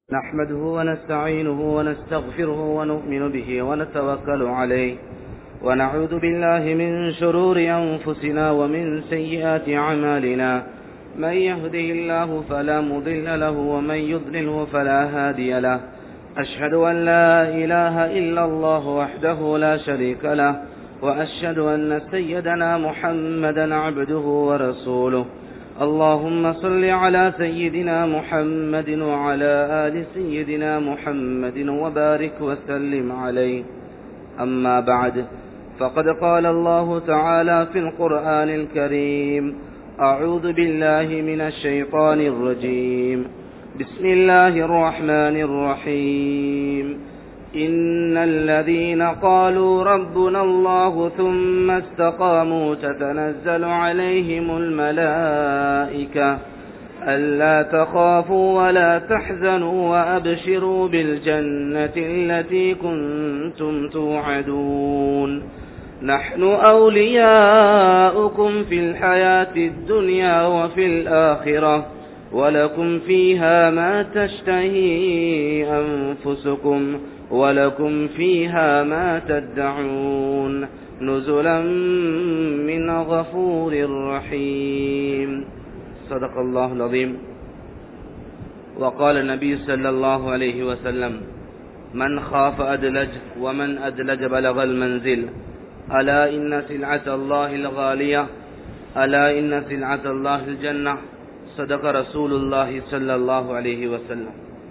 نحمده ونستعينه ونستغفره ونؤمن به ونتوكل عليه ونعوذ بالله من شرور أنفسنا ومن سيئات أعمالنا من يهده الله فلا مضل له ومن يضلله فلا هادي له أشهد أن لا إله إلا الله وحده لا شريك له وأشهد أن سيدنا محمدا عبده ورسوله اللهم صل على سيدنا محمد وعلى آل سيدنا محمد وبارك وسلم عليه أما بعد فقد قال الله تعالى في القرآن الكريم أعوذ بالله من الشيطان الرجيم بسم الله الرحمن الرحيم إن الذين قالوا ربنا الله ثم استقاموا تتنزل عليهم الملائكة ألا تخافوا ولا تحزنوا وأبشروا بالجنة التي كنتم توعدون نحن أولياؤكم في الحياة الدنيا وفي الآخرة ولكم فيها ما تشتهي أنفسكم ولكم فيها ما تدعون نزلا من غفور رحيم صدق الله العظيم وقال النبي صلى الله عليه وسلم من خاف أدلج ومن أدلج بلغ المنزل ألا إن سلعة الله الغالية ألا إن سلعة الله الجنة صدق رسول الله صلى الله عليه وسلم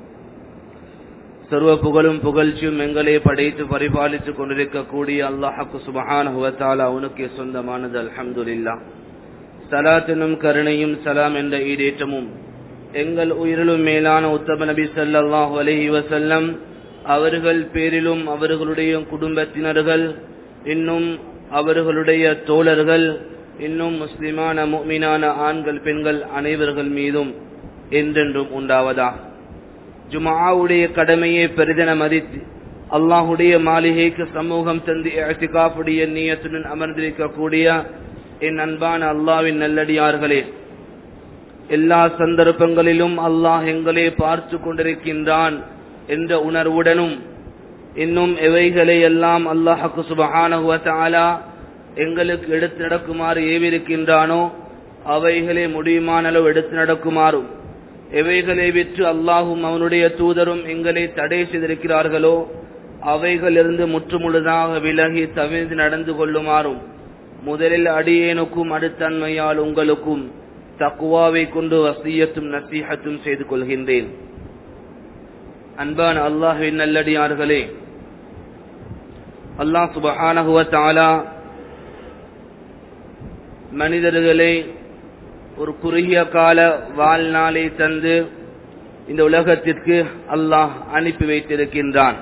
சர்வ புகழும் புகழ்ச்சியும் எங்களை படைத்து பரிபாலித்துக் கொண்டிருக்கக்கூடிய அல்லாஹாக்கு சுபஹானுவத்தால் அவனுக்கே சொந்தமானது அல்ஹம்துலில்லா சலாத்தினும் கருணையும் சலாம் என்ற ஈடேற்றமும் எங்கள் உயிரிலும் மேலான உத்தம நபி சல்லாஹூ அலஹி வசல்லம் அவர்கள் பேரிலும் அவர்களுடைய குடும்பத்தினர்கள் இன்னும் அவர்களுடைய தோழர்கள் இன்னும் முஸ்லிமான முக்மினான ஆண்கள் பெண்கள் அனைவர்கள் மீதும் என்றென்றும் உண்டாவதா ஜுமாவுடைய கடமையை பெரிதென மதித்து அல்லாஹுடைய மாளிகைக்கு சமூகம் தந்து அத்திகாப்புடைய நீயத்துடன் அமர்ந்திருக்கக்கூடிய என் அன்பான அல்லாவின் நல்லடியார்களே எல்லா சந்தர்ப்பங்களிலும் அல்லாஹ் எங்களே பார்த்து கொண்டிருக்கின்றான் என்ற உணர்வுடனும் இன்னும் எவைகளை எல்லாம் அல்லாஹுக்கு சுபஹானஹுவத்தாலா எங்களுக்கு எடுத்து நடக்குமாறு ஏவிருக்கின்றானோ அவைகளை முடியுமான அளவு எடுத்து நடக்குமாறும் எவைகளை விற்று அல்லாஹும் அவனுடைய தூதரும் எங்களை தடை செய்திருக்கிறார்களோ அவைகளிலிருந்து முற்றுமுழுதாக விலகி தவிர்த்து நடந்து கொள்ளுமாறும் முதலில் அடியேனுக்கும் அடுத்தன்மையால் உங்களுக்கும் தக்குவாவை கொண்டு வசியத்தும் நசீகத்தும் செய்து கொள்கின்றேன் அன்பான அல்லாஹின் நல்லடியார்களே அல்லாஹ் சுபஹானஹுவ தாலா மனிதர்களை ஒரு குறுகிய கால வாழ்நாளை தந்து இந்த உலகத்திற்கு அல்லாஹ் அனுப்பி வைத்திருக்கின்றான்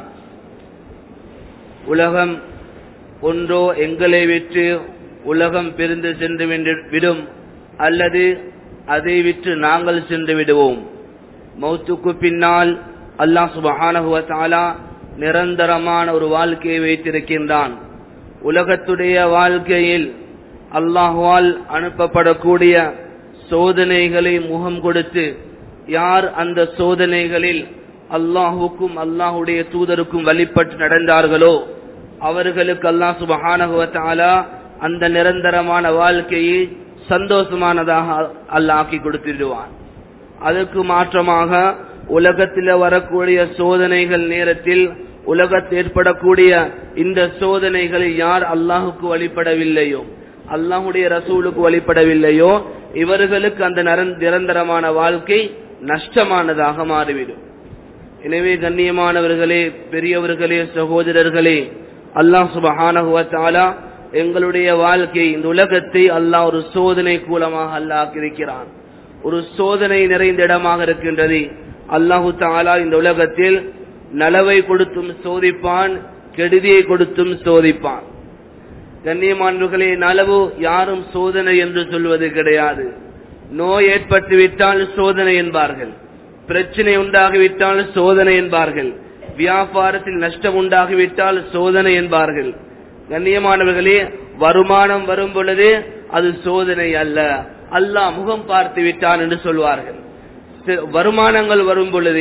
உலகம் ஒன்றோ எங்களை விற்று உலகம் பிரிந்து சென்று விடும் அல்லது அதை விற்று நாங்கள் சென்று விடுவோம் மௌத்துக்கு பின்னால் அல்லாஹ் சுபஹானகுவத்தாலா நிரந்தரமான ஒரு வாழ்க்கையை வைத்திருக்கின்றான் உலகத்துடைய வாழ்க்கையில் அல்லாஹுவால் அனுப்பப்படக்கூடிய சோதனைகளை முகம் கொடுத்து யார் அந்த சோதனைகளில் அல்லாஹுக்கும் அல்லாஹுடைய தூதருக்கும் வழிபட்டு நடந்தார்களோ அவர்களுக்கு அல்லாஹ் சுபஹானகுவத்தாலா அந்த நிரந்தரமான வாழ்க்கையை சந்தோஷமானதாக அல்லாக்கி கொடுத்துடுவான் அதற்கு மாற்றமாக உலகத்தில் வரக்கூடிய சோதனைகள் நேரத்தில் உலகத்தில் ஏற்படக்கூடிய இந்த சோதனைகளில் யார் அல்லாஹுக்கு வழிபடவில்லையோ அல்லாஹுடைய ரசூலுக்கு வழிபடவில்லையோ இவர்களுக்கு அந்த நிரந்தரமான வாழ்க்கை நஷ்டமானதாக மாறிவிடும் எனவே கண்ணியமானவர்களே பெரியவர்களே சகோதரர்களே அல்லாஹ் சுபஹானகுவத்தாலா எங்களுடைய வாழ்க்கை இந்த உலகத்தை அல்லாஹ் ஒரு சோதனை கூலமாக அல்லாஹ் இருக்கிறான் ஒரு சோதனை நிறைந்த இடமாக இருக்கின்றது அல்லாஹு தாலா இந்த உலகத்தில் நலவை கொடுத்தும் சோதிப்பான் கெடுதியை கொடுத்தும் சோதிப்பான் கண்ணியமானவர்களே நலவு யாரும் சோதனை என்று சொல்வது கிடையாது நோய் ஏற்பட்டு விட்டால் சோதனை என்பார்கள் பிரச்சனை உண்டாகிவிட்டால் சோதனை என்பார்கள் வியாபாரத்தில் நஷ்டம் உண்டாகிவிட்டால் சோதனை என்பார்கள் கண்ணியமானவர்களே வருமானம் வரும் பொழுது அது சோதனை அல்ல அல்லாஹ் முகம் பார்த்து விட்டான் என்று சொல்வார்கள் சி- வருமானங்கள் வரும் பொழுது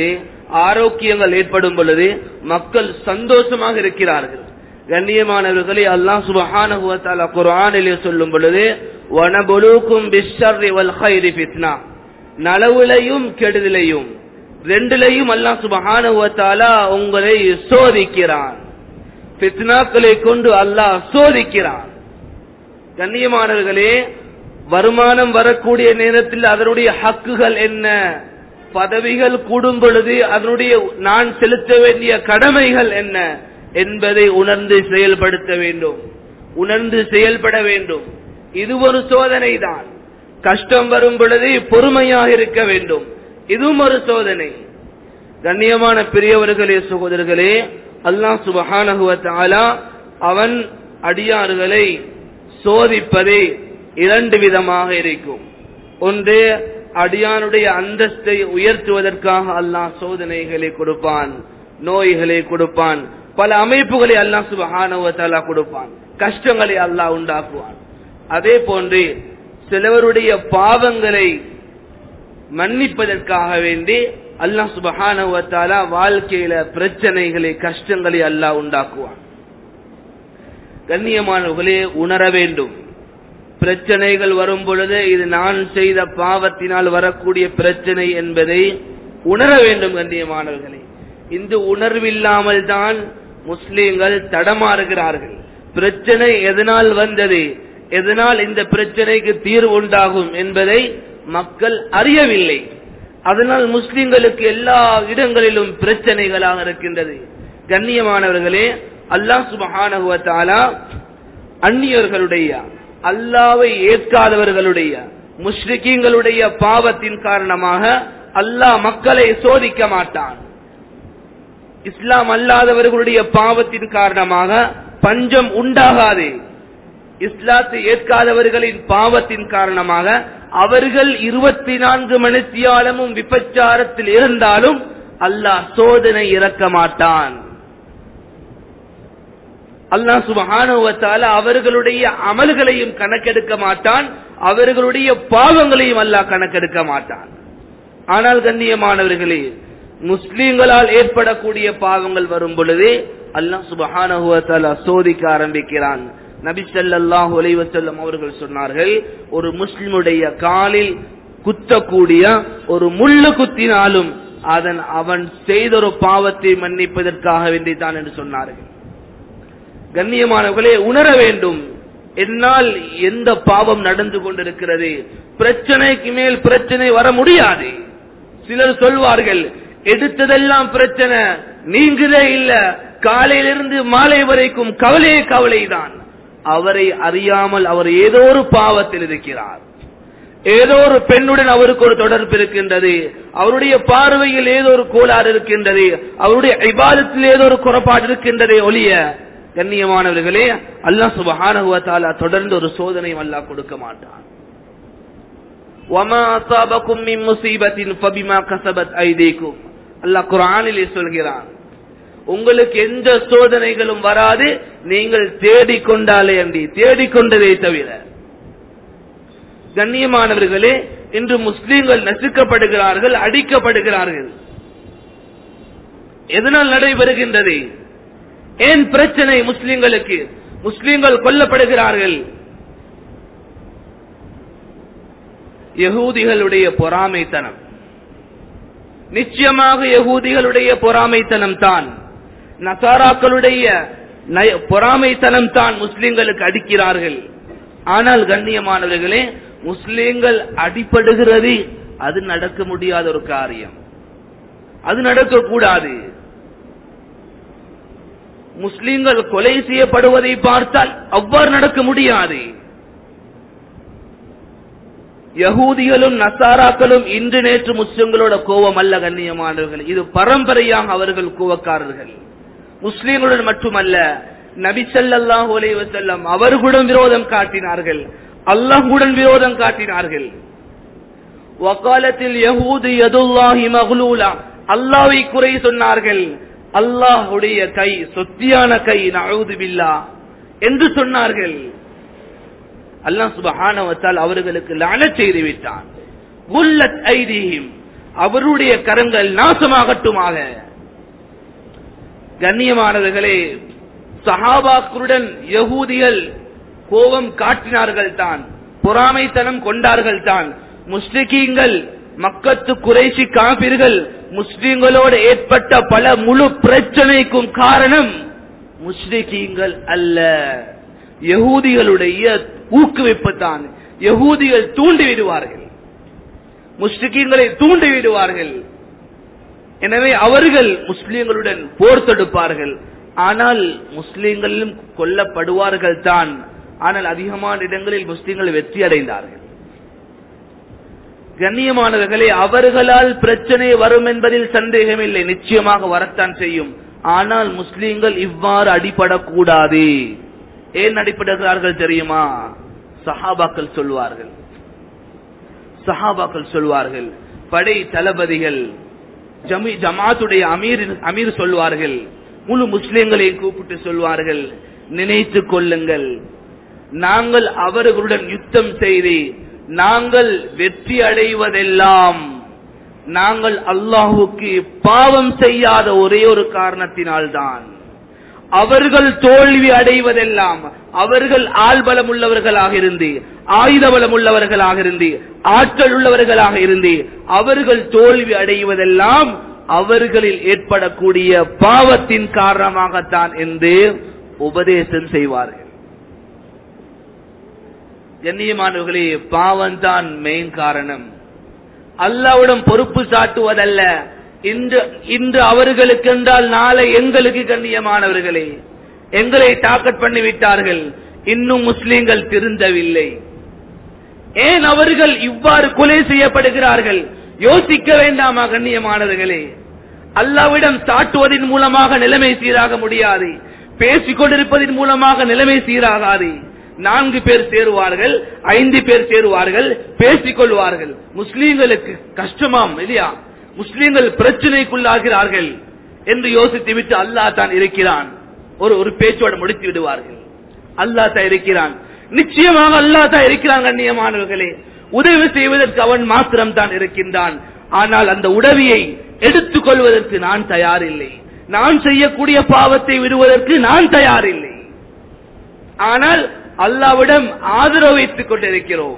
ஆரோக்கியங்கள் ஏற்படும் பொழுது மக்கள் சந்தோஷமாக இருக்கிறார்கள் கண்ணியமானவர்களே அல்லாஹ் சுபஹானஹு வ தஆலா குர்ஆனிலே சொல்லும் பொழுது வனபுலுக்கும் பிஷ்ஷர்ரி வல் கைரி ஃபித்னா நலவுலையும் கெடுதலையும் ரெண்டிலையும் அல்லாஹ் சுபஹானஹு வ தஆலா உங்களை சோதிக்கிறான் ஃபித்னாக்களை கொண்டு அல்லாஹ் சோதிக்கிறான் கண்ணியமானவர்களே வருமானம் வரக்கூடிய நேரத்தில் அதனுடைய ஹக்குகள் என்ன பதவிகள் கூடும் பொழுது அதனுடைய நான் செலுத்த வேண்டிய கடமைகள் என்ன என்பதை உணர்ந்து செயல்படுத்த வேண்டும் உணர்ந்து செயல்பட வேண்டும் இது ஒரு சோதனை தான் கஷ்டம் வரும் பொழுது பொறுமையாக இருக்க வேண்டும் இதுவும் ஒரு சோதனை கண்ணியமான பெரியவர்களே சகோதரர்களே அல்லாஹ் சுபஹானகுவத்தாலா அவன் அடியாறுகளை சோதிப்பதே இரண்டு விதமாக இருக்கும் ஒன்று அடியானுடைய அந்தஸ்தை உயர்த்துவதற்காக அல்லாஹ் சோதனைகளை கொடுப்பான் நோய்களை கொடுப்பான் பல அமைப்புகளை அல்லாஹ் சுபஹானவத்தாலா கொடுப்பான் கஷ்டங்களை அல்லாஹ் உண்டாக்குவான் அதே போன்று சிலவருடைய பாவங்களை மன்னிப்பதற்காக வேண்டி அல்லாஹ் சுபஹானவத்தாலா வாழ்க்கையில பிரச்சனைகளை கஷ்டங்களை அல்லாஹ் உண்டாக்குவான் கண்ணியமானவர்களே உணர வேண்டும் பிரச்சனைகள் வரும் பொழுது இது நான் செய்த பாவத்தினால் வரக்கூடிய பிரச்சனை என்பதை உணர வேண்டும் கண்ணியமானவர்களே இந்த உணர்வில்லாமல் தான் முஸ்லீம்கள் தடமாறுகிறார்கள் பிரச்சனை எதனால் வந்தது எதனால் இந்த பிரச்சனைக்கு தீர்வு உண்டாகும் என்பதை மக்கள் அறியவில்லை அதனால் முஸ்லிம்களுக்கு எல்லா இடங்களிலும் பிரச்சனைகளாக இருக்கின்றது கண்ணியமானவர்களே அல்லாஹ் சுபஹானகுவத்தாலா அந்நியர்களுடைய அல்லாவை ஏற்காதவர்களுடைய முஸ்லிக்கீங்களுடைய பாவத்தின் காரணமாக அல்லாஹ் மக்களை சோதிக்க மாட்டான் இஸ்லாம் அல்லாதவர்களுடைய பாவத்தின் காரணமாக பஞ்சம் உண்டாகாது இஸ்லாத்தை ஏற்காதவர்களின் பாவத்தின் காரணமாக அவர்கள் இருபத்தி நான்கு மணித்தியாலமும் விபச்சாரத்தில் இருந்தாலும் அல்லாஹ் சோதனை இறக்க மாட்டான் அல்லாஹ் சுபஹானுவத்தால அவர்களுடைய அமல்களையும் கணக்கெடுக்க மாட்டான் அவர்களுடைய பாவங்களையும் அல்லாஹ் கணக்கெடுக்க மாட்டான் ஆனால் கண்ணியமானவர்களே முஸ்லீம்களால் ஏற்படக்கூடிய பாவங்கள் வரும் பொழுதே அல்லாஹ் சுபஹானுவத்தால சோதிக்க ஆரம்பிக்கிறான் நபி ஸல்லல்லாஹு அலைஹி வஸல்லம் அவர்கள் சொன்னார்கள் ஒரு முஸ்லிமுடைய காலில் குத்தக்கூடிய ஒரு முள்ளு குத்தினாலும் அதன் அவன் செய்த ஒரு பாவத்தை மன்னிப்பதற்காக வேண்டித்தான் என்று சொன்னார்கள் கண்ணியமானவர்களே உணர வேண்டும் என்னால் எந்த பாவம் நடந்து கொண்டிருக்கிறது பிரச்சனைக்கு மேல் பிரச்சனை வர முடியாது சிலர் சொல்வார்கள் எடுத்ததெல்லாம் பிரச்சனை நீங்குதே இல்ல காலையிலிருந்து மாலை வரைக்கும் கவலையே கவலைதான் அவரை அறியாமல் அவர் ஏதோ ஒரு பாவத்தில் இருக்கிறார் ஏதோ ஒரு பெண்ணுடன் அவருக்கு ஒரு தொடர்பு இருக்கின்றது அவருடைய பார்வையில் ஏதோ ஒரு கோளாறு இருக்கின்றது அவருடைய ஐபாதத்தில் ஏதோ ஒரு குறைபாடு இருக்கின்றதே ஒளிய கண்ணியமானவர்களே அல்லாஹ் சுபஹானஹுவத்தாலா தொடர்ந்து ஒரு சோதனையும் அல்லாஹ் கொடுக்க மாட்டான் وَمَا أَصَابَكُم مِّن مُّصِيبَةٍ فَبِمَا كَسَبَتْ أَيْدِيكُمْ அல்லாஹ் குர்ஆனிலே சொல்கிறான் உங்களுக்கு எந்த சோதனைகளும் வராது நீங்கள் தேடிக்கொண்டாலே அன்றி தேடிக்கொண்டதை தவிர கண்ணியமானவர்களே இன்று முஸ்லீம்கள் நசுக்கப்படுகிறார்கள் அடிக்கப்படுகிறார்கள் எதனால் நடைபெறுகின்றது ஏன் பிரச்சனை முஸ்லிம்களுக்கு முஸ்லிம்கள் கொல்லப்படுகிறார்கள் யகூதிகளுடைய பொறாமைத்தனம் நிச்சயமாக யகூதிகளுடைய பொறாமைத்தனம் தான் நசாராக்களுடைய பொறாமைத்தனம் தான் முஸ்லிம்களுக்கு அடிக்கிறார்கள் ஆனால் கண்ணியமானவர்களே முஸ்லிம்கள் அடிப்படுகிறது அது நடக்க முடியாத ஒரு காரியம் அது நடக்கக்கூடாது முஸ்லிம்கள் கொலை செய்யப்படுவதை பார்த்தால் அவ்வாறு நடக்க முடியாது யகூதிகளும் நசாராக்களும் இன்று நேற்று முஸ்லிம்களோட கோபம் அல்ல கண்ணியமானவர்கள் இது பரம்பரையாக அவர்கள் கோவக்காரர்கள் முஸ்லிம்களுடன் மட்டுமல்ல நபிசல்லாஹு அலைவசல்லம் அவர்களுடன் விரோதம் காட்டினார்கள் அல்லாஹுடன் விரோதம் காட்டினார்கள் வக்காலத்தில் யகூது யதுல்லாஹி மஹ்லூலா அல்லாவை குறை சொன்னார்கள் அல்லாஹுடைய கை சொத்தியான கை நழுது பில்லா என்று சொன்னார்கள் அல்லாஹ் சுபஹானவத்தால் அவர்களுக்கு லான செய்து விட்டான் குல்லத் ஐதீஹிம் அவருடைய கரங்கள் நாசமாகட்டுமாக கண்ணியமானவர்களே சஹாபாக்களுடன் யகூதிகள் கோபம் காட்டினார்கள் தான் பொறாமைத்தனம் கொண்டார்கள் தான் முஸ்லிகீங்கள் மக்கத்து குறைசி காபிர்கள் முஸ்லிம்களோடு ஏற்பட்ட பல முழு பிரச்சனைக்கும் காரணம் முஸ்லிகீங்கள் அல்ல யகூதிகளுடைய ஊக்குவிப்பு தான் யகூதிகள் தூண்டி விடுவார்கள் முஸ்லிகீங்களை தூண்டி விடுவார்கள் எனவே அவர்கள் முஸ்லிம்களுடன் போர் தொடுப்பார்கள் ஆனால் முஸ்லிம்களிலும் கொல்லப்படுவார்கள் தான் ஆனால் அதிகமான இடங்களில் முஸ்லிம்கள் வெற்றி அடைந்தார்கள் கண்ணியமானவர்களே அவர்களால் பிரச்சனை வரும் என்பதில் சந்தேகமில்லை நிச்சயமாக வரத்தான் செய்யும் ஆனால் முஸ்லிம்கள் இவ்வாறு அடிபடக்கூடாது ஏன் அடிபடுகிறார்கள் தெரியுமா சஹாபாக்கள் சொல்வார்கள் சஹாபாக்கள் சொல்வார்கள் படை தளபதிகள் ஜமி ஜமாத்துடைய அமீர் அமீர் சொல்வார்கள் முழு முஸ்லிம்களை கூப்பிட்டு சொல்வார்கள் நினைத்து கொள்ளுங்கள் நாங்கள் அவர்களுடன் யுத்தம் செய்து நாங்கள் வெற்றி அடைவதெல்லாம் நாங்கள் அல்லாஹுக்கு பாவம் செய்யாத ஒரே ஒரு காரணத்தினால்தான் அவர்கள் தோல்வி அடைவதெல்லாம் அவர்கள் ஆள்பலம் உள்ளவர்களாக இருந்து ஆயுத பலம் உள்ளவர்களாக இருந்து ஆற்றல் உள்ளவர்களாக இருந்து அவர்கள் தோல்வி அடைவதெல்லாம் அவர்களில் ஏற்படக்கூடிய பாவத்தின் காரணமாகத்தான் என்று உபதேசம் செய்வார்கள் கண்ணியமானவர்களே பாவம் தான் மெயின் காரணம் அல்லாவிடம் பொறுப்பு சாட்டுவதல்ல இன்று இன்று அவர்களுக்கு என்றால் நாளை எங்களுக்கு கண்ணியமானவர்களே எங்களை டாக்கெட் பண்ணி விட்டார்கள் இன்னும் முஸ்லீம்கள் திருந்தவில்லை ஏன் அவர்கள் இவ்வாறு கொலை செய்யப்படுகிறார்கள் யோசிக்க வேண்டாமா கண்ணியமானவர்களே அல்லாவிடம் சாட்டுவதன் மூலமாக நிலைமை சீராக முடியாது பேசிக் கொண்டிருப்பதன் மூலமாக நிலைமை சீராகாது நான்கு பேர் சேருவார்கள் ஐந்து பேர் சேருவார்கள் பேசிக் கொள்வார்கள் முஸ்லீம்களுக்கு கஷ்டமாம் இல்லையா முஸ்லீம்கள் பிரச்சனைக்குள்ளாகிறார்கள் என்று யோசித்து விட்டு அல்லாஹ் தான் இருக்கிறான் ஒரு ஒரு பேச்சோடு முடித்து விடுவார்கள் அல்லாஹ் தான் இருக்கிறான் நிச்சயமாக அல்லாஹ் தான் இருக்கிறான் கண்ணியமானவர்களே உதவி செய்வதற்கு அவன் மாத்திரம் தான் இருக்கின்றான் ஆனால் அந்த உதவியை எடுத்துக் கொள்வதற்கு நான் தயாரில்லை நான் செய்யக்கூடிய பாவத்தை விடுவதற்கு நான் தயாரில்லை ஆனால் அல்லாவிடம் ஆதரவு வைத்துக் கொண்டிருக்கிறோம்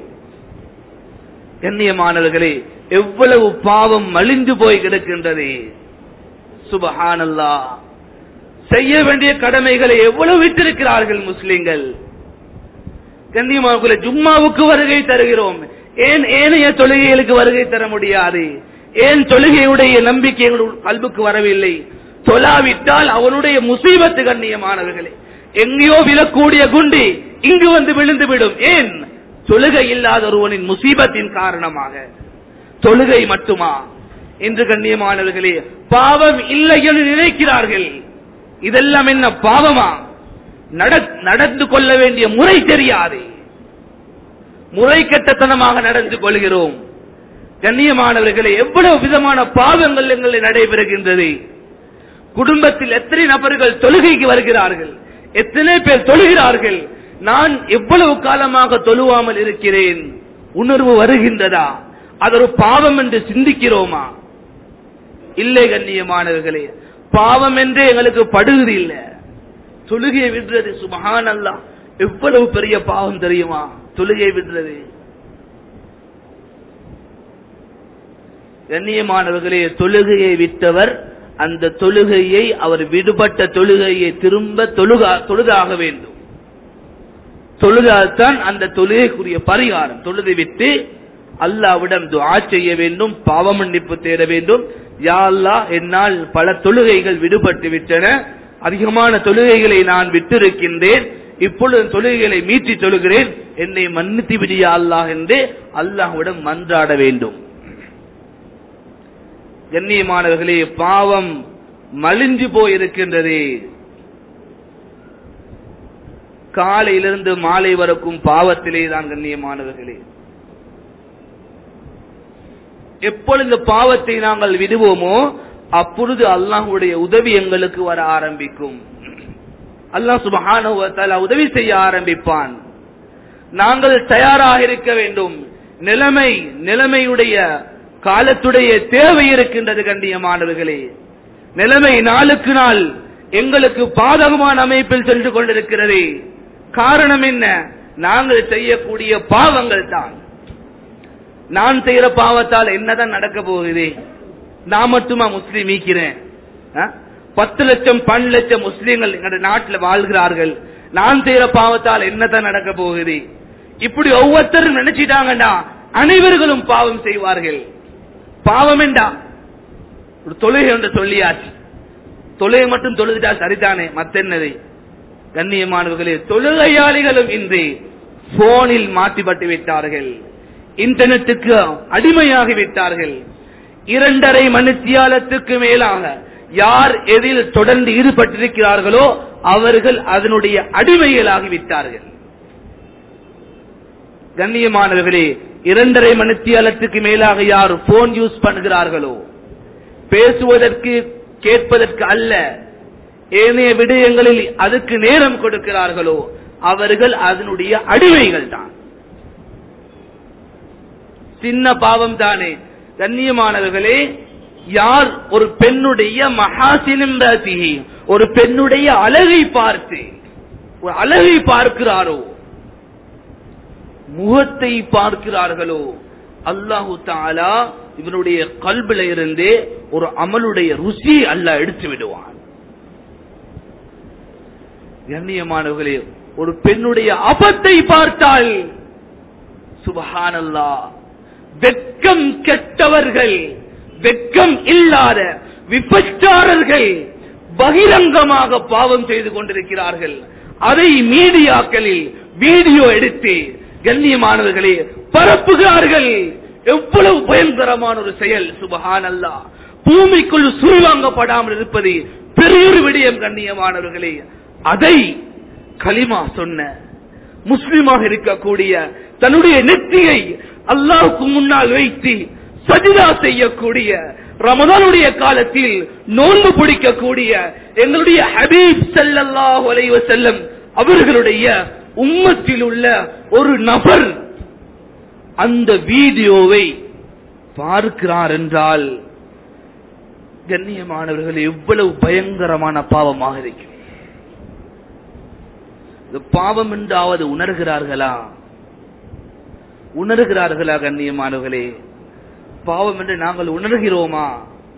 கண்ணியமானவர்களே எவ்வளவு பாவம் மலிந்து போய் கிடக்கின்றது சுபஹானல்லா செய்ய வேண்டிய கடமைகளை எவ்வளவு விட்டிருக்கிறார்கள் முஸ்லிம்கள் கண்ணியமானவர்களே ஜும்மாவுக்கு வருகை தருகிறோம் ஏன் ஏனைய தொழுகைகளுக்கு வருகை தர முடியாது ஏன் தொழுகையுடைய நம்பிக்கை எங்கள் கல்புக்கு வரவில்லை தொலாவிட்டால் அவனுடைய முசீபத்து கண்ணியமானவர்களே எங்கேயோ விழக்கூடிய குண்டி இங்கு வந்து விழுந்து விடும் ஏன் தொழுகை இல்லாத ஒருவனின் முசீபத்தின் காரணமாக தொழுகை மட்டுமா என்று கண்ணியமானவர்களே பாவம் இல்லை என்று நினைக்கிறார்கள் இதெல்லாம் என்ன பாவமா நடந்து கொள்ள வேண்டிய முறை தெரியாது முறை கட்டத்தனமாக நடந்து கொள்கிறோம் கண்ணியமானவர்களே எவ்வளவு விதமான பாவங்கள் எங்களில் நடைபெறுகின்றது குடும்பத்தில் எத்தனை நபர்கள் தொழுகைக்கு வருகிறார்கள் எத்தனை பேர் தொழுகிறார்கள் நான் எவ்வளவு காலமாக தொழுவாமல் இருக்கிறேன் உணர்வு வருகின்றதா அது ஒரு பாவம் என்று சிந்திக்கிறோமா இல்லை கண்ணியமானவர்களே பாவம் என்றே எங்களுக்கு படுகுது இல்ல தொழுகையை விடுறது சுமகான் அல்ல எவ்வளவு பெரிய பாவம் தெரியுமா தொழுகையை விடுறது கண்ணியமானவர்களே தொழுகையை விட்டவர் அந்த தொழுகையை அவர் விடுபட்ட தொழுகையை திரும்ப தொழுகா தொழுதாக வேண்டும் தொழுதால்தான் அந்த தொழுகைக்குரிய பரிகாரம் தொழுதை விட்டு அல்லாவிடம் துஆ செய்ய வேண்டும் பாவ மன்னிப்பு தேட வேண்டும் யா அல்லாஹ் என்னால் பல தொழுகைகள் விடுபட்டு விட்டன அதிகமான தொழுகைகளை நான் விட்டிருக்கின்றேன் இப்பொழுது தொழுகைகளை மீட்டி தொழுகிறேன் என்னை மன்னித்து விடியா அல்லாஹ் என்று அல்லாஹ்விடம் மன்றாட வேண்டும் கண்ணியமானவர்களே பாவம் மலிஞ்சு போயிருக்கின்றது காலையிலிருந்து மாலை வரைக்கும் பாவத்திலே தான் கண்ணியமானவர்களே எப்பொழுது இந்த பாவத்தை நாங்கள் விடுவோமோ அப்பொழுது அல்லாஹுடைய உதவி எங்களுக்கு வர ஆரம்பிக்கும் அல்லாஹ் சுபஹான உதவி செய்ய ஆரம்பிப்பான் நாங்கள் தயாராக இருக்க வேண்டும் நிலைமை நிலைமையுடைய காலத்துடைய தேவை இருக்கின்றது கண்ணியமானவர்களே நிலைமை நாளுக்கு நாள் எங்களுக்கு பாதகமான அமைப்பில் சென்று கொண்டிருக்கிறது காரணம் என்ன நாங்கள் செய்யக்கூடிய பாவங்கள் தான் நான் செய்யற பாவத்தால் என்னதான் நடக்க போகுது நான் மட்டுமா முஸ்லீம் ஈக்கிறேன் ஆ? பத்து லட்சம் பன்னெண்டு லட்சம் முஸ்லீம்கள் எங்க நாட்டில் வாழ்கிறார்கள் நான் செய்யற பாவத்தால் என்னதான் நடக்க போகுது இப்படி ஒவ்வொருத்தரும் நினைச்சிட்டாங்கடா அனைவர்களும் பாவம் செய்வார்கள் பாவம் என்றா ஒரு தொழுகை என்று சொல்லியாச்சு தொழுகை மட்டும் தொழுதுட்டா சரிதானே மத்த என்னது கண்ணியமானவர்களே தொழுகையாளிகளும் இன்று போனில் மாட்டிப்பட்டு விட்டார்கள் இன்டர்நெட்டுக்கு அடிமையாகி விட்டார்கள் இரண்டரை மணித்தியாலத்துக்கு மேலாக யார் எதில் தொடர்ந்து ஈடுபட்டிருக்கிறார்களோ அவர்கள் அதனுடைய அடிமைகளாகி விட்டார்கள் கண்ணியமானவர்களே இரண்டரை மணித்தியாலத்துக்கு மேலாக யார் போன் யூஸ் பண்ணுகிறார்களோ பேசுவதற்கு கேட்பதற்கு அல்ல ஏனைய விடயங்களில் அதுக்கு நேரம் கொடுக்கிறார்களோ அவர்கள் அதனுடைய அடிமைகள் தான் சின்ன பாவம் தானே கண்ணியமானவர்களே யார் ஒரு பெண்ணுடைய மகாசினம் ஒரு பெண்ணுடைய அழகை பார்த்து ஒரு அழகை பார்க்கிறாரோ முகத்தை பார்க்கிறார்களோ அல்லாஹு தாலா இவனுடைய கல்வில இருந்தே ஒரு அமலுடைய ருசி அல்ல எடுத்து விடுவான் கண்ணியமானவர்களே ஒரு பெண்ணுடைய அபத்தை பார்த்தால் சுபஹானல்லா வெட்கம் கெட்டவர்கள் வெட்கம் இல்லாத விபச்சாரர்கள் பகிரங்கமாக பாவம் செய்து கொண்டிருக்கிறார்கள் அதை மீடியாக்களில் வீடியோ எடுத்து கண்ணியமானவர்களே பரப்புகிறார்கள் எவ்வளவு பயங்கரமான ஒரு செயல் சுபஹான் அல்லா பூமிக்குள் சுருவாங்கப்படாமல் இருப்பது பெரியொரு விடயம் கண்ணியமானவர்களே அதை களிமா சொன்ன முஸ்லிமாக இருக்கக்கூடிய தன்னுடைய நெத்தியை அல்லாஹுக்கு முன்னால் வைத்து சஜிதா செய்யக்கூடிய ரமதானுடைய காலத்தில் நோன்பு பிடிக்கக்கூடிய எங்களுடைய ஹபீப் ஸல்லல்லாஹு அலைஹி வஸல்லம் அவர்களுடைய உம்மத்தில் உள்ள ஒரு நபர் அந்த வீடியோவை பார்க்கிறார் என்றால் கண்ணியமானவர்கள் எவ்வளவு பயங்கரமான பாவமாக இருக்கும் இந்த பாவம் என்றாவது உணர்கிறார்களா உணர்கிறார்களா கண்ணியமானவர்களே பாவம் என்று நாங்கள் உணர்கிறோமா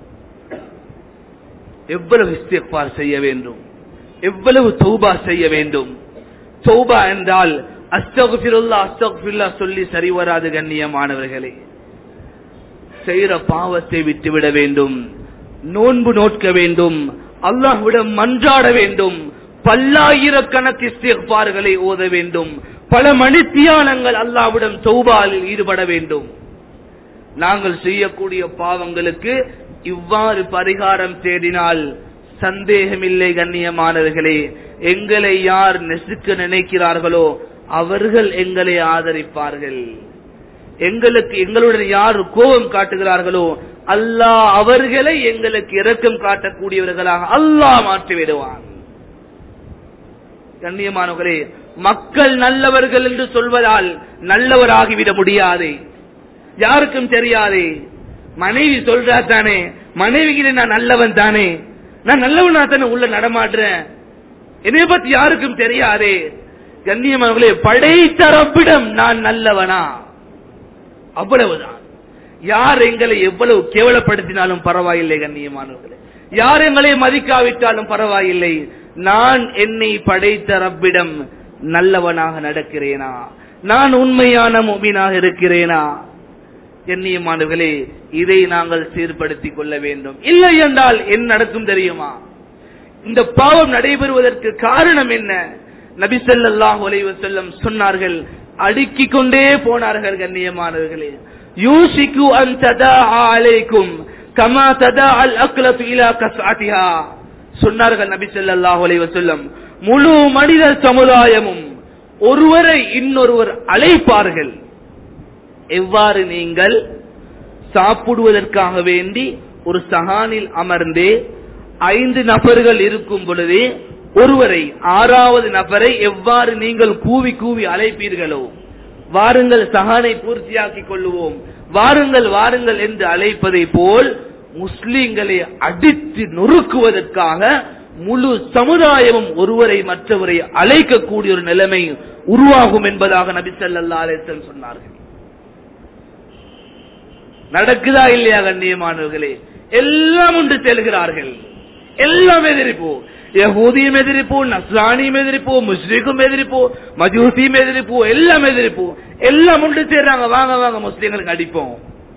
எவ்வளவு இஸ்திக்பார் செய்ய வேண்டும் எவ்வளவு தௌபா செய்ய வேண்டும் தௌபா என்றால் அஸ்தகுபிருல்லா அஸ்தகுபில்லா சொல்லி சரி வராது கண்ணியமானவர்களே செய்கிற பாவத்தை விட்டுவிட வேண்டும் நோன்பு நோட்க வேண்டும் அல்லாஹ்விடம் மன்றாட வேண்டும் பல்லாயிரக்கணக்கு இஸ்திக்பார்களை ஓத வேண்டும் பல மணித்தியானங்கள் அல்லாஹ்விடம் தௌபாலில் ஈடுபட வேண்டும் நாங்கள் செய்யக்கூடிய பாவங்களுக்கு இவ்வாறு பரிகாரம் தேடினால் சந்தேகமில்லை கண்ணியமானவர்களே எங்களை யார் நெசுக்க நினைக்கிறார்களோ அவர்கள் எங்களை ஆதரிப்பார்கள் எங்களுக்கு எங்களுடன் யார் கோபம் காட்டுகிறார்களோ அல்லாஹ் அவர்களை எங்களுக்கு இரக்கம் காட்டக்கூடியவர்களாக அல்லாஹ் மாற்றி விடுவான் கண்ணியமானவர்களே மக்கள் நல்லவர்கள் என்று சொல்வதால் நல்லவராகிவிட முடியாது யாருக்கும் தெரியாது மனைவி சொல்றா தானே மனைவிகிட்ட நான் நல்லவன் தானே நான் நல்லவனா தானே உள்ள நடமாடுறேன் என்னை பத்தி யாருக்கும் தெரியாதே கண்ணியமானவர்களே படைத்தரப்பிடம் நான் நல்லவனா அவ்வளவுதான் யார் எங்களை எவ்வளவு கேவலப்படுத்தினாலும் பரவாயில்லை கண்ணியமானவர்களே யார் எங்களை மதிக்காவிட்டாலும் பரவாயில்லை நான் என்னை படைத்த ரப்பிடம் நல்லவனாக நடக்கிறேனா நான் உண்மையான மூமினாக இருக்கிறேனா கண்ணியமானவர்களே இதை நாங்கள் சீர்படுத்திக் கொள்ள வேண்டும் இல்லை என்றால் என்ன நடக்கும் தெரியுமா இந்த பாவம் நடைபெறுவதற்கு காரணம் என்ன நபி ஸல்லல்லாஹு அலைஹி வஸல்லம் சொன்னார்கள் அடுக்கிக் கொண்டே போனார்கள் கண்ணியமானவர்களே யூசிக்கு அன் ததா அலைக்கும் கமா ததா அல் அக்லத்து இலா கஸ்அதிஹா சொன்னார்கள் நபி ஸல்லல்லாஹு அலைஹி வஸல்லம் முழு மனித சமுதாயமும் ஒருவரை இன்னொருவர் அழைப்பார்கள் எவ்வாறு நீங்கள் சாப்பிடுவதற்காக வேண்டி ஒரு சகானில் அமர்ந்தே ஐந்து நபர்கள் இருக்கும் பொழுதே ஒருவரை ஆறாவது நபரை எவ்வாறு நீங்கள் கூவி கூவி அழைப்பீர்களோ வாருங்கள் சஹானை பூர்த்தியாக்கிக் கொள்ளுவோம் வாருங்கள் வாருங்கள் என்று அழைப்பதை போல் முஸ்லிம்களை அடித்து நொறுக்குவதற்காக முழு சமுதாயமும் ஒருவரை மற்றவரை அழைக்கக்கூடிய ஒரு நிலைமை உருவாகும் என்பதாக நபி ஸல்லல்லாஹு அலைஹி வஸல்லம் சொன்னார்கள் நடக்குதா இல்லையா கண்ணியமானவர்களே எல்லாம் உண்டு செல்கிறார்கள் எல்லாம் எதிர்ப்பு யகூதியும் எதிர்ப்பு நஸ்ரானியும் எதிர்ப்பு முஸ்லிக்கும் எதிர்ப்பு மஜூசியும் எதிர்ப்பு எல்லாம் எதிர்ப்பு எல்லாம் உண்டு சேர்றாங்க வாங்க வாங்க முஸ்லிம்களுக்கு அடிப்போம்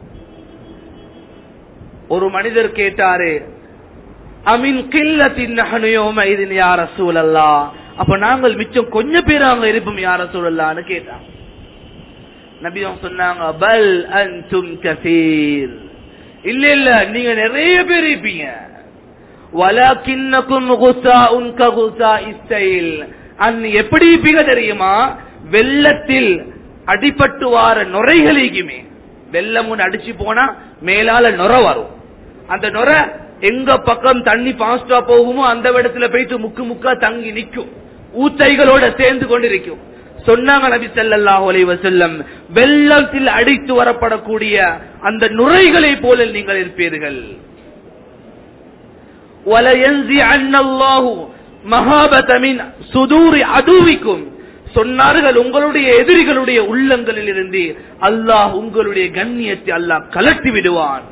ஒரு மனிதர் கேட்டாரு அமின் கில்லத்தின் நகனுயோம இது யார சூழல்லா அப்ப நாங்கள் மிச்சம் கொஞ்ச பேர் அங்க இருப்போம் யார சூழல்லான்னு கேட்டாங்க நபியம் சொன்னாங்க பல் அன்தும் கசீர் இல்ல இல்ல நீங்க நிறைய பேர் இருப்பீங்க வலக்கின்னக்கும் குசாஉன் ககுசா இஸ்தைல் அன் எப்படி இருப்பீங்க தெரியுமா வெள்ளத்தில் அடிபட்டு வார நுரைகளுக்குமே வெள்ளம் ஒன்று அடிச்சு போனா மேலால நுர வரும் அந்த நுர எங்க பக்கம் தண்ணி பாஸ்டா போகுமோ அந்த இடத்துல போயிட்டு முக்கு முக்கா தங்கி நிக்கும் ஊத்தைகளோட சேர்ந்து கொண்டிருக்கும் சொன்னாங்க நபி ஸல்லல்லாஹு அலைஹி வஸல்லம் வெள்ளத்தில் அடித்து வரப்படக்கூடிய அந்த நுரைகளை போல நீங்கள் இருப்பீர்கள் وَلَيَنزِعَنَّ اللَّهُ مَهَابَةَ مِنْ صُدُورِ عَدُوِّكُمْ சொன்னார்கள் உங்களுடைய எதிரிகளுடைய உள்ளங்களில் இருந்து அல்லாஹ் உங்களுடைய கண்ணியத்தை அல்லாஹ் கலட்டி விடுவான்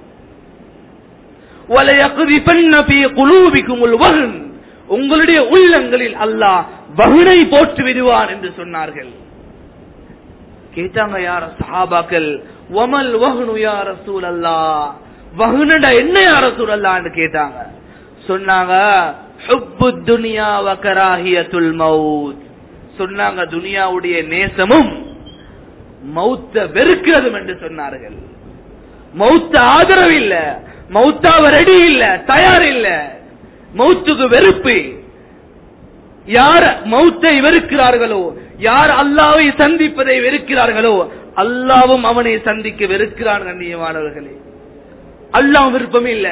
وَلَيَقْذِفَنَّ فِي قُلُوبِكُمُ الْوَهْنَ உங்களுடைய உள்ளங்களில் அல்லாஹ் வகுனை போட்டு விடுவான் என்று சொன்னார்கள் கேட்டாங்க யார சஹாபாக்கள் வமல் வஹ்னு யா ரசூலல்லாஹ் வஹ்னடா என்ன யா ரசூலல்லாஹ்னு கேட்டாங்க சொன்னாங்க ஹுப்பு துனியா வ கராஹியத்துல் மவுத் சொன்னாங்க துனியாவுடைய நேசமும் மௌத்த வெறுக்கிறதும் என்று சொன்னார்கள் மௌத்த ஆதரவு இல்ல மௌத்தாவ ரெடி இல்ல தயார் இல்ல மௌத்துக்கு வெறுப்பு யார் மௌத்தை வெறுக்கிறார்களோ யார் அல்லாவை சந்திப்பதை வெறுக்கிறார்களோ அல்லாவும் அவனை சந்திக்க வெறுக்கிறான் கண்ணியமானவர்களே அல்லாஹ் விருப்பம் இல்ல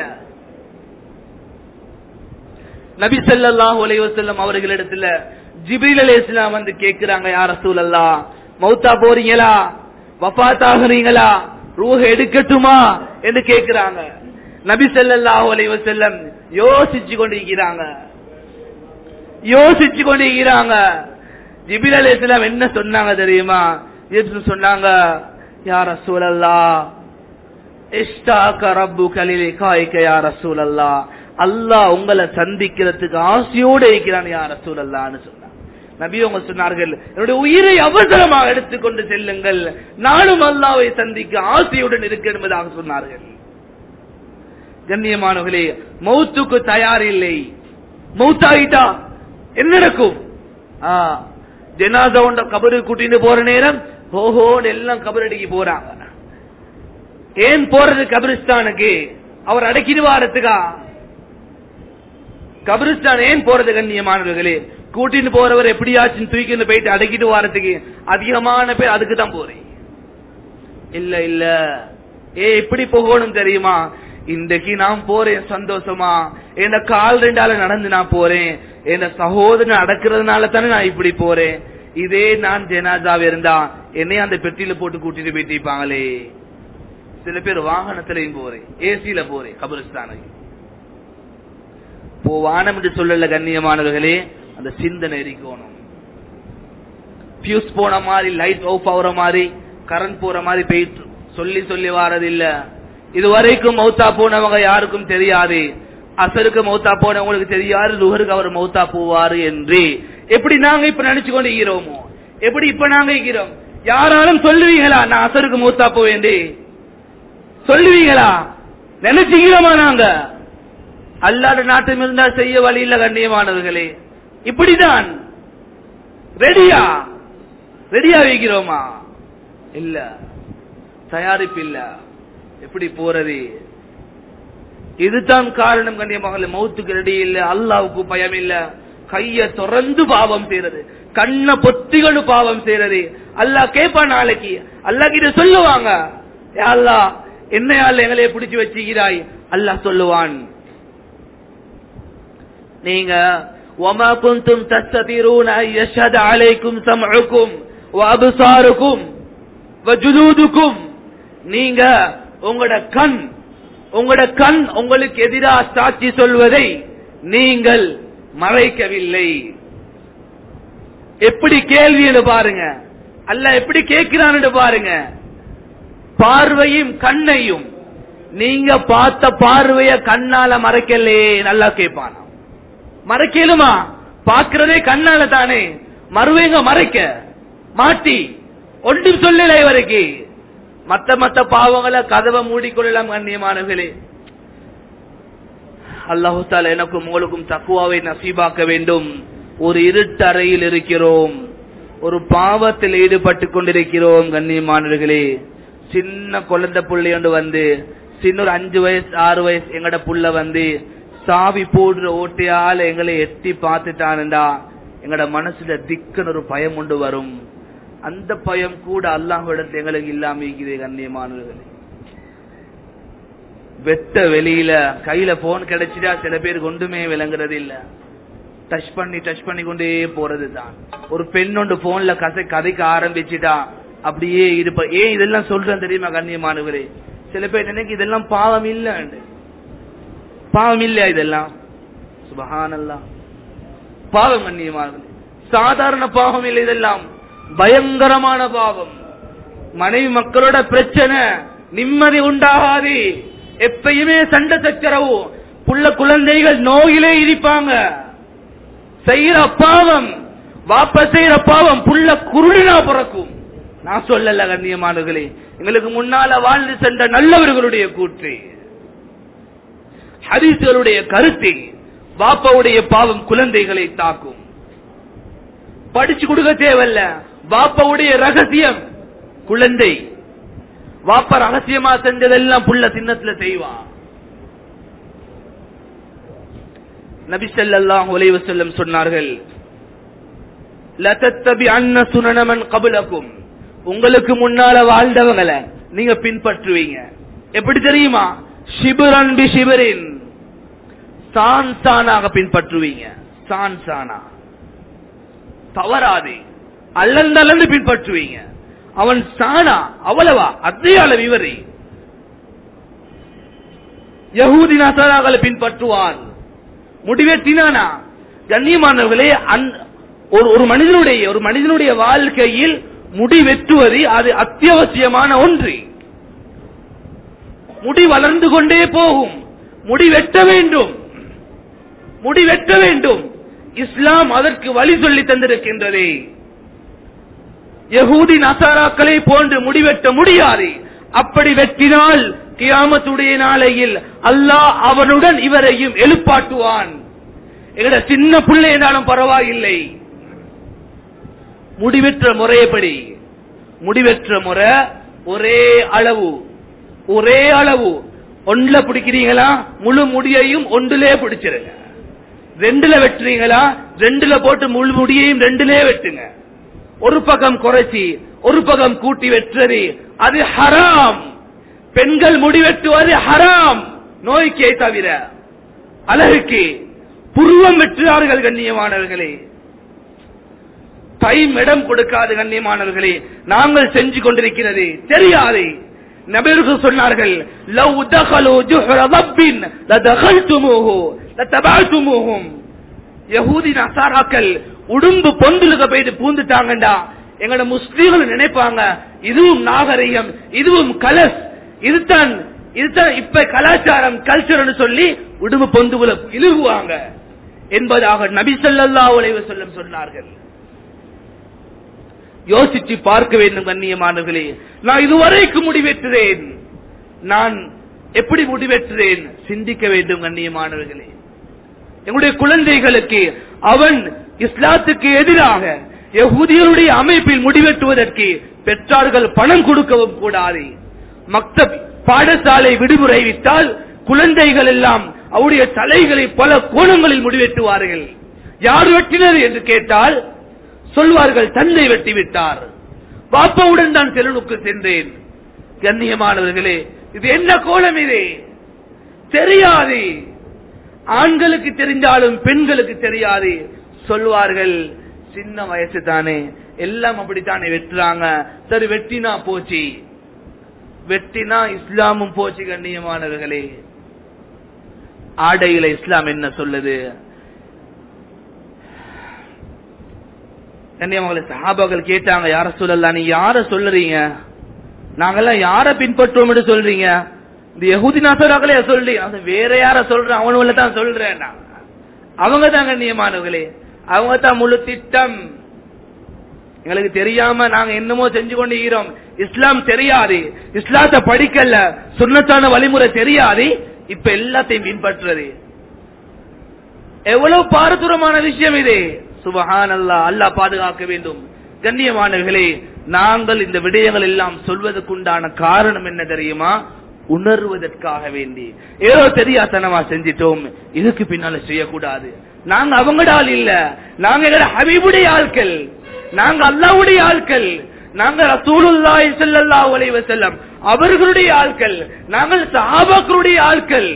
நபி ஸல்லல்லாஹு அலைஹி வஸல்லம் அவர்களிடத்துல ஜிப்ரீல் அலைஹிஸ்ஸலாம் வந்து கேக்குறாங்க யா ரசூலல்லாஹ் மௌத்தா போறீங்களா வஃபாத் ஆகுறீங்களா ரூஹ எடுக்கட்டுமா என்று கேக்குறாங்க நபி ஸல்லல்லாஹு அலைஹி வஸல்லம் யோசிச்சு கொண்டிருக்கிறாங்க யோசிச்சு கொண்டிருக்கிறாங்க ஜிபில் அலைஹிஸ்ஸலாம் என்ன சொன்னாங்க தெரியுமா எப்படி சொன்னாங்க யா ரசூலல்லாஹ் இஷ்டாக ரப்புக லிலிகாய்க யா ரசூலல்லாஹ் அல்லாஹ் உங்களை சந்திக்கிறதுக்கு ஆசையோடு இருக்கிறான் யா ரசூலல்லாஹ்னு சொன்னாங்க நபி அவங்க சொன்னார்கள் என்னுடைய உயிரை அவசரமாக எடுத்துக்கொண்டு செல்லுங்கள் நானும் அல்லாவை சந்திக்க ஆசையுடன் இருக்க என்பதாக சொன்னார்கள் கண்ணியமானவர்களே மௌத்துக்கு தயார் இல்லை மௌத்தாயிட்டா என்ன நடக்கும் ஆ, ஜனாதா உண்ட கபரு கூட்டிட்டு போற நேரம் ஓஹோன்னு எல்லாம் கபரடிக்கு போறாங்க ஏன் போறது கபிரிஸ்தானுக்கு அவர் அடக்கிட்டு வாரத்துக்கா கபிரிஸ்தான் ஏன் போறது கண்ணியமானவர்களே கூட்டிட்டு போறவர் எப்படியாச்சும் தூக்கிட்டு போயிட்டு அடக்கிட்டு வாரத்துக்கு அதிகமான பேர் அதுக்கு தான் போறேன் இல்ல இல்ல ஏ எப்படி போகணும் தெரியுமா இன்றைக்கு நான் போறேன் சந்தோஷமா என் கால் ரெண்டால நடந்து நான் போறேன் என் சகோதரன் அடக்குறதுனால தானே நான் இப்படி போறேன் இதே நான் ஜனாதாவ இருந்தா என்னைய அந்த பெட்டியில போட்டு கூட்டிட்டு போயிட்டிருப்பாங்களே சில பேர் வாகனத்திலையும் போறேன் ஏசியில போறேன் கபரிஸ்தானுக்கு போவானம் என்று சொல்லல கண்ணியமானவர்களே அந்த சிந்தனை இருக்கணும் பியூஸ் போன மாதிரி லைட் ஆஃப் ஆகுற மாதிரி கரண்ட் போற மாதிரி போயிட்டு சொல்லி சொல்லி வாரது இல்ல இது வரைக்கும் மௌத்தா போனவங்க யாருக்கும் தெரியாது அசருக்கு மௌத்தா போனவங்களுக்கு தெரியாது லுகருக்கு அவர் மௌத்தா போவாரு என்று எப்படி நாங்க இப்ப நினைச்சு கொண்டு இருக்கிறோமோ எப்படி இப்ப நாங்க இருக்கிறோம் யாராலும் சொல்லுவீங்களா நான் அசருக்கு மௌத்தா போவேண்டே சொல்லுவீங்களா நினைச்சுக்கிறோமா நாங்க அல்லாத நாட்டம் இருந்தா செய்ய வழி இல்ல கண்ணியமானவர்களே இப்படிதான் ரெடியா ரெடியா வைக்கிறோமா இல்ல தயாரிப்பு இல்ல எப்படி போறது இதுதான் காரணம் கண்ணியமாக மௌத்துக்கு ரெடி இல்ல அல்லாவுக்கு பயம் இல்ல கைய திறந்து பாவம் செய்யறது கண்ண பொத்திகள் பாவம் செய்யறது அல்லாஹ் கேட்பான் நாளைக்கு அல்லாஹ் கிட்ட சொல்லுவாங்க "யா அல்லாஹ் என்னையால் எங்களை பிடிச்சு வச்சுக்கிறாய் அல்லாஹ் சொல்லுவான் நீங்க وما كنتم تستطيعون ان يشهد عليكم سمعكم அபுசாருக்கும் ஜுலூதுக்கும் நீங்க உங்களோட கண் உங்களோட கண் உங்களுக்கு எதிராக சாட்சி சொல்வதை நீங்கள் மறைக்கவில்லை எப்படி கேள்வி பாருங்க அல்ல எப்படி கேட்கிறான்னு பாருங்க பார்வையும் கண்ணையும் நீங்க பார்த்த பார்வைய கண்ணால மறைக்கலையே நல்லா கேட்பானா மறைக்கலுமா பார்க்கிறதே கண்ணால தானே மறுவேங்க மறைக்க மாட்டி ஒன்றும் சொல்லல இவருக்கு மத்த மத்த பாவங்களை கதவை மூடிக்கொள்ளலாம் கண்ணியமானவர்களே அல்லாஹு தால எனக்கும் உங்களுக்கும் தக்குவாவை நசீபாக்க வேண்டும் ஒரு இருட்டறையில் இருக்கிறோம் ஒரு பாவத்தில் ஈடுபட்டு கொண்டிருக்கிறோம் கண்ணியமானவர்களே சின்ன குழந்தை புள்ளி ஒன்று வந்து சின்ன ஒரு அஞ்சு வயசு ஆறு வயசு எங்கட புள்ள வந்து சாவி போடுற ஓட்டையால எங்களை எட்டி பார்த்துட்டானுண்டா எங்கட மனசுல திக்குன்னு ஒரு பயம் உண்டு வரும் அந்த பயம் கூட அல்லாஹ்விடத்தில் எங்களுக்கு இல்லாம இருக்குது கண்ணியமானவர்களே வெட்ட வெளியில கையில போன் கிடைச்சிட்டா சில பேருக்கு ஒன்றுமே விளங்குறது இல்ல டச் பண்ணி டச் பண்ணி கொண்டே போறது தான் ஒரு பெண் ஒன்று போன்ல கதை கதைக்க ஆரம்பிச்சுட்டா அப்படியே இருப்ப ஏன் இதெல்லாம் சொல்றேன் தெரியுமா கண்ணியமானவரே சில பேர் நினைக்க இதெல்லாம் பாவம் இல்ல பாவம் இல்லையா இதெல்லாம் சுபஹானல்லா பாவம் கண்ணியமானவரே சாதாரண பாவம் இல்லை இதெல்லாம் பயங்கரமான பாவம் மனைவி மக்களோட பிரச்சனை நிம்மதி உண்டாகாது எப்பயுமே சண்டை சச்சரவு புள்ள குழந்தைகள் நோயிலே இருப்பாங்க செய்யற பாவம் வாப்ப செய்யற பாவம் புள்ள குருடினா பிறக்கும் நான் சொல்லல கண்ணியமானவர்களே எங்களுக்கு முன்னால வாழ்ந்து சென்ற நல்லவர்களுடைய கூற்று ஹரிசருடைய கருத்தை வாப்பாவுடைய பாவம் குழந்தைகளை தாக்கும் படிச்சு கொடுக்க தேவையில்ல வாப்பாவுடைய ரகசியம் குழந்தை வாப்ப ரகசியமா செஞ்சதெல்லாம் புள்ள சின்னத்துல செய்வான் நபி ஸல்லல்லாஹு அலைஹி வஸல்லம் சொன்னார்கள் லதத்தபி அன்ன சுனனமன் கபுலக்கும் உங்களுக்கு முன்னால வாழ்ந்தவங்களை நீங்க பின்பற்றுவீங்க எப்படி தெரியுமா ஷிபுரன் பி ஷிபரின் சான் சானாக பின்பற்றுவீங்க சான் சானா தவறாது அல்லந்தளந்து பின்பற்றுவீங்க அவன் சானா அவ்வளவா அத்தையாள விவரி யகூதி நசராக்களை பின்பற்றுவான் முடிவெட்டினானா கண்ணியமானவர்களே ஒரு ஒரு மனிதனுடைய ஒரு மனிதனுடைய வாழ்க்கையில் முடிவெட்டுவது அது அத்தியாவசியமான ஒன்று முடி வளர்ந்து கொண்டே போகும் முடி வெட்ட வேண்டும் முடி வெட்ட வேண்டும் இஸ்லாம் அதற்கு வழி சொல்லி தந்திருக்கின்றது யகூதி நசாராக்களை போன்று முடிவெட்ட முடியாது அப்படி வெட்டினால் கியாமத்துடைய நாளையில் அல்லாஹ் அவனுடன் இவரையும் எழுப்பாட்டுவான் எங்கட சின்ன பிள்ளை என்றாலும் பரவாயில்லை முடிவெற்ற முறையப்படி முடிவெற்ற முறை ஒரே அளவு ஒரே அளவு ஒன்றுல பிடிக்கிறீங்களா முழு முடியையும் ஒன்றுலே பிடிச்சிருங்க ரெண்டுல வெட்டுறீங்களா ரெண்டுல போட்டு முழு முடியையும் ரெண்டுலே வெட்டுங்க ஒரு பக்கம் குறைச்சி ஒரு பக்கம் கூட்டி வெட்டுறது அது ஹராம் பெண்கள் முடிவெட்டுவது ஹராம் நோய்க்கே தவிர அழகுக்கு புருவம் வெற்றுகிறார்கள் கண்ணியமானவர்களே டைம் இடம் கொடுக்காது கண்ணியமானவர்களே நாங்கள் செஞ்சு கொண்டிருக்கிறது தெரியாது நபர்கள் சொன்னார்கள் லவ் தகலு ஜுஹர ரப்பின் லதகல்துமூஹு லதபஅதுமூஹும் யஹூதி நசாராக்கள் உடும்பு பொந்துலுக்கு போயிட்டு பூந்துட்டாங்கடா எங்களோட முஸ்லீம்கள் நினைப்பாங்க இதுவும் நாகரிகம் இதுவும் கலஸ் இதுதான் இதுதான் இப்ப கலாச்சாரம் கல்ச்சர்னு சொல்லி உடும்பு பொந்துகுல இழுகுவாங்க என்பதாக நபி ஸல்லல்லாஹு அலைஹி வஸல்லம் சொன்னார்கள் யோசிச்சு பார்க்க வேண்டும் கண்ணியமானவர்களே நான் இதுவரைக்கும் முடிவெற்றுறேன் நான் எப்படி முடிவெற்றுறேன் சிந்திக்க வேண்டும் கண்ணியமானவர்களே எங்களுடைய குழந்தைகளுக்கு அவன் இஸ்லாத்துக்கு எதிராக யகுதியருடைய அமைப்பில் முடிவெட்டுவதற்கு பெற்றார்கள் பணம் கொடுக்கவும் கூடாது மக்தப் பாடசாலை விடுமுறை விட்டால் குழந்தைகள் எல்லாம் அவருடைய தலைகளை பல கோணங்களில் முடிவெட்டுவார்கள் யார் வெட்டினர் என்று கேட்டால் சொல்வார்கள் தந்தை வெட்டி விட்டார் பாப்பாவுடன் தான் செலனுக்கு சென்றேன் கண்ணியமானவர்களே இது என்ன கோலம் இது தெரியாது ஆண்களுக்கு தெரிஞ்சாலும் பெண்களுக்கு தெரியாது சொல்வார்கள் சின்ன வயசு தானே எல்லாம் அப்படித்தானே வெட்டுறாங்க சரி வெட்டினா போச்சு வெட்டினா இஸ்லாமும் போச்சு கண்ணியமானவர்களே ஆடையில இஸ்லாம் என்ன சொல்லுது கண்ணியமங்களே சஹாபாக்கள் கேட்டாங்க யார சொல்லலாம் நீ யார சொல்லுறீங்க நாங்கெல்லாம் யார பின்பற்றுவோம் என்று சொல்றீங்க இந்த யகுதி நசராக்களே சொல்றீங்க அது வேற யார சொல்றேன் அவனுல தான் சொல்றேன் நான். அவங்க தான் கண்ணியமானவர்களே அவங்க தான் முழு திட்டம் எங்களுக்கு தெரியாம நாங்க என்னமோ செஞ்சு கொண்டு இருக்கிறோம் இஸ்லாம் தெரியாது இஸ்லாத்தை படிக்கல சுண்ணத்தான வழிமுறை தெரியாது இப்ப எல்லாத்தையும் பின்பற்றுறது எவ்வளவு பாரதூரமான விஷயம் இது சுபஹான் அல்லா அல்லாஹ் பாதுகாக்க வேண்டும் கண்ணியமானவர்களே நாங்கள் இந்த விடயங்கள் எல்லாம் சொல்வதற்குண்டான காரணம் என்ன தெரியுமா உணர்வதற்காக வேண்டி ஏதோ தெரியாதனமா செஞ்சிட்டோம் இதுக்கு பின்னால செய்யக்கூடாது நாங்க அவங்கட ஆள் இல்ல நாங்க எங்கட ஹபீபுடைய ஆட்கள் நாங்க அல்லாவுடைய ஆட்கள் நாங்க ரசூலுல்லாஹி ஸல்லல்லாஹு அலைஹி வஸல்லம் அவர்களுடைய ஆட்கள் நாங்கள் சஹாபாக்களுடைய ஆட்கள்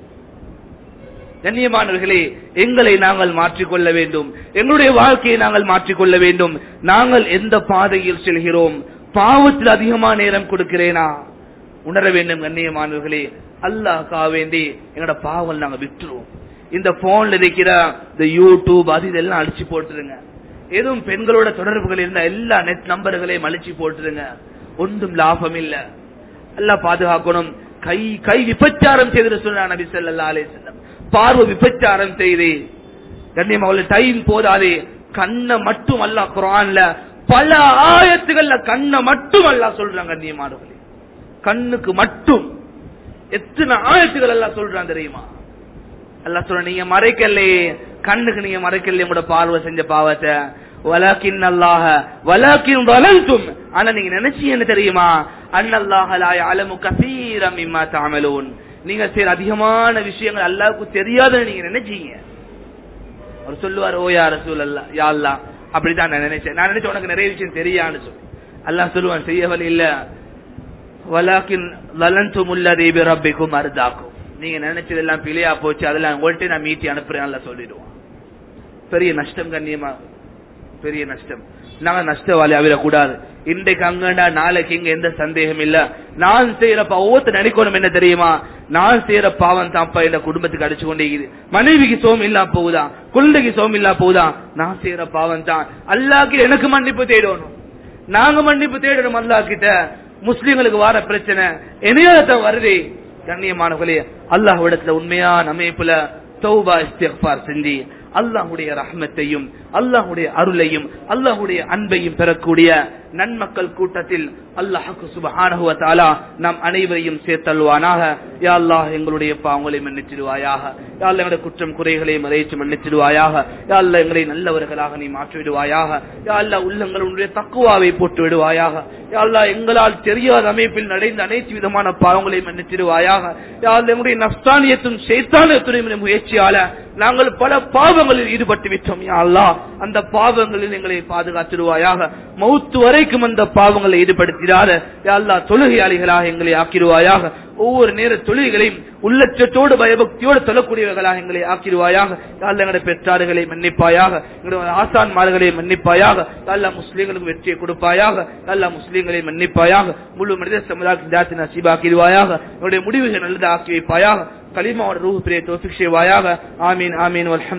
கண்ணியமானவர்களே எங்களை நாங்கள் மாற்றிக்கொள்ள வேண்டும் எங்களுடைய வாழ்க்கையை நாங்கள் மாற்றிக்கொள்ள வேண்டும் நாங்கள் எந்த பாதையில் செல்கிறோம் பாவத்தில் அதிகமா நேரம் கொடுக்கிறேனா உணர வேண்டும் கண்ணியமானவர்களே அல்லாஹ்க்கா வேண்டி எங்களோட பாவங்கள் நாங்க விட்டுருவோம் இந்த போன்ல இருக்கிற இந்த யூடியூப் அது இதெல்லாம் அழிச்சு போட்டுருங்க எதுவும் பெண்களோட தொடர்புகள் இருந்த எல்லா நெட் நம்பர்களையும் அழிச்சு போட்டுருங்க ஒன்றும் லாபம் இல்ல எல்லாம் பாதுகாக்கணும் கை கை விபச்சாரம் செய்து சொன்ன நபி ஸல்லல்லாஹு அலைஹி வஸல்லம் பார்வை விபச்சாரம் செய்து கண்ணியம் அவள டைம் போதாதே கண்ணை மட்டும் அல்ல குரான்ல பல ஆயத்துகள்ல கண்ணை மட்டும் அல்ல சொல்றாங்க கண்ணியமானவர்களே கண்ணுக்கு மட்டும் எத்தனை ஆயத்துகள் எல்லாம் சொல்றான் தெரியுமா அல்லாஹ் சொல்ற நீங்க மறைக்கலையே கண்ணுக்கு நீங்க மறைக்கலையே உங்களோட பார்வை செஞ்ச பாவத்தை வலாக்கின் அல்லாஹ வலாக்கின் வலந்தும் ஆனா நீங்க நினைச்சீங்க என்ன தெரியுமா அன்னல்லாஹ லா யஅலமு கஸீரம் மிம்மா தஅமலூன் நீங்க செய்யற அதிகமான விஷயங்கள் அல்லாஹ்வுக்கு தெரியாதுன்னு நீங்க நினைச்சீங்க அவர் சொல்லுவார் ஓ யா ரசூல் அல்லா யா அல்லாஹ் அப்படிதான் நான் நினைச்சேன் நான் நினைச்சேன் உனக்கு நிறைய விஷயம் தெரியான்னு சொல்லி அல்லாஹ் சொல்லுவான் செய்யவல் இல்ல வலாக்கின் லலந்தும் உள்ளதே பிரப்பிக்கும் அர்தாக்கும் நீங்க நினைச்சதெல்லாம் பிழையா போச்சு அதெல்லாம் உங்கள்கிட்ட நான் மீட்டி அனுப்புறேன் அல்ல சொல்லிடுவான் பெரிய நஷ்டம் கண்ணியமா பெரிய நஷ்டம் நாங்க நஷ்டவாளி அவிடக்கூடாது இன்றைக்கு அங்கண்டா நாளைக்கு இங்க எந்த சந்தேகம் இல்ல நான் செய்யற ஒவ்வொருத்த நினைக்கணும் என்ன தெரியுமா நான் செய்யற பாவம் தான்ப்பா இந்த குடும்பத்துக்கு அடிச்சு கொண்டே இருக்குது மனைவிக்கு சோம் இல்லா போகுதா குழந்தைக்கு சோம் இல்லா போகுதா நான் செய்யற பாவம் தான் அல்லாக்கு எனக்கு மன்னிப்பு தேடணும் நாங்க மன்னிப்பு தேடணும் அல்லா கிட்ட முஸ்லிம்களுக்கு வர பிரச்சனை இணையத்தை வருதே கண்ணியமானவர்களே அல்லாஹ்விடத்துல உண்மையான அமைப்புல தௌபா இஸ்திக்பார் செஞ்சு அல்லாஹுடைய ரஹ்மத்தையும் அல்லாஹுடைய அருளையும் அல்லாஹுடைய அன்பையும் பெறக்கூடிய நன்மக்கள் கூட்டத்தில் அல்லாஹுக்கு சுபஹானஹு வ தஆலா நாம் அனைவரையும் சேர்த்தல்வானாக யா அல்லாஹ் எங்களுடைய பாவங்களை மன்னிச்சிடுவாயாக யா அல்லாஹ் எங்களுடைய குற்றம் குறைகளை மறைச்சு மன்னிச்சிடுவாயாக யா அல்லாஹ் எங்களை நல்லவர்களாக நீ மாற்றி விடுவாயாக யா அல்லாஹ் உள்ளங்கள் உன்னுடைய தக்குவாவை போட்டு விடுவாயாக யா அல்லாஹ் எங்களால் தெரியாத அமைப்பில் நடந்த அனைத்து விதமான பாவங்களை மன்னிச்சிடுவாயாக யா அல்லாஹ் எங்களுடைய நஃப்தானியத்தும் ஷைத்தானியத்துடைய முயற்சியால நாங்கள் பல பாவங்களில் ஈடுபட்டு விட்டோம் யா அல்லாஹ் அந்த பாவங்களில் எங்களை பாதுகாத்திடுவாயாக மௌத்து வரைக்கும் அந்த பாவங்களை ஈடுபடுத்திடாத யா அல்லாஹ் தொழுகையாளிகளாக எங்களை ஆக்கிடுவாயாக ஒவ்வொரு நேர தொழுகைகளையும் உள்ளச்சத்தோடு பயபக்தியோடு தொழக்கூடியவர்களாக எங்களை ஆக்கிடுவாயாக யா அல்லாஹ் எங்களுடைய பெற்றார்களை மன்னிப்பாயாக எங்களுடைய ஆசான்மார்களை மன்னிப்பாயாக யா அல்லாஹ் முஸ்லீம்களுக்கு வெற்றியை கொடுப்பாயாக யா அல்லாஹ் முஸ்லீம்களை மன்னிப்பாயாக முழு மனித சமுதாயத்தை நசீபாக்கிடுவாயாக எங்களுடைய முடிவுகள் நல்லதாக ஆக்கி வைப்பாயாக கலிமாவோட ரூஹ் பிரிய தோஃபிக் செய்வாயாக ஆமீன் ஆமீன் வல்ஹம்